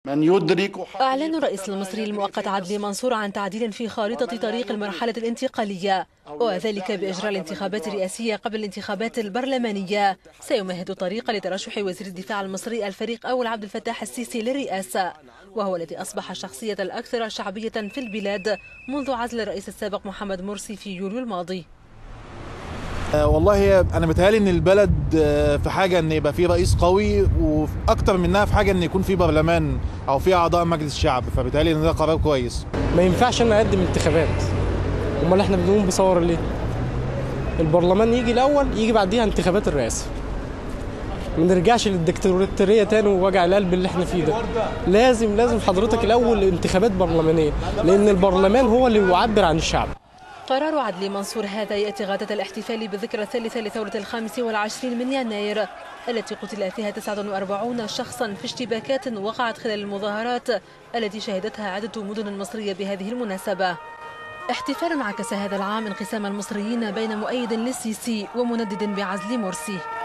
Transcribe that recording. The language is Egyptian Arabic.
من يدرك أعلن الرئيس المصري المؤقت عدلي منصور عن تعديل في خارطة طريق المرحلة الانتقالية وذلك بإجراء الانتخابات الرئاسية قبل الانتخابات البرلمانية سيمهد الطريق لترشح وزير الدفاع المصري الفريق أول عبد الفتاح السيسي للرئاسة وهو الذي أصبح الشخصية الأكثر شعبية في البلاد منذ عزل الرئيس السابق محمد مرسي في يوليو الماضي آه، والله انا متهيألي ان البلد آه، في حاجه ان يبقى في رئيس قوي واكتر منها في حاجه ان يكون في برلمان او في اعضاء مجلس الشعب فبالتالي ان ده قرار كويس ما ينفعش انا اقدم انتخابات امال احنا بنقوم بثوره ليه البرلمان يجي الاول يجي بعديها انتخابات الرئاسه ما نرجعش للدكتاتوريه تاني ووجع القلب اللي احنا فيه ده لازم لازم حضرتك الاول انتخابات برلمانيه لان البرلمان هو اللي يعبر عن الشعب قرار عدلي منصور هذا يأتي غادة الاحتفال بالذكرى الثالثة لثورة الخامس والعشرين من يناير التي قتل فيها 49 شخصا في اشتباكات وقعت خلال المظاهرات التي شهدتها عدة مدن مصرية بهذه المناسبة احتفال عكس هذا العام انقسام المصريين بين مؤيد للسيسي ومندد بعزل مرسي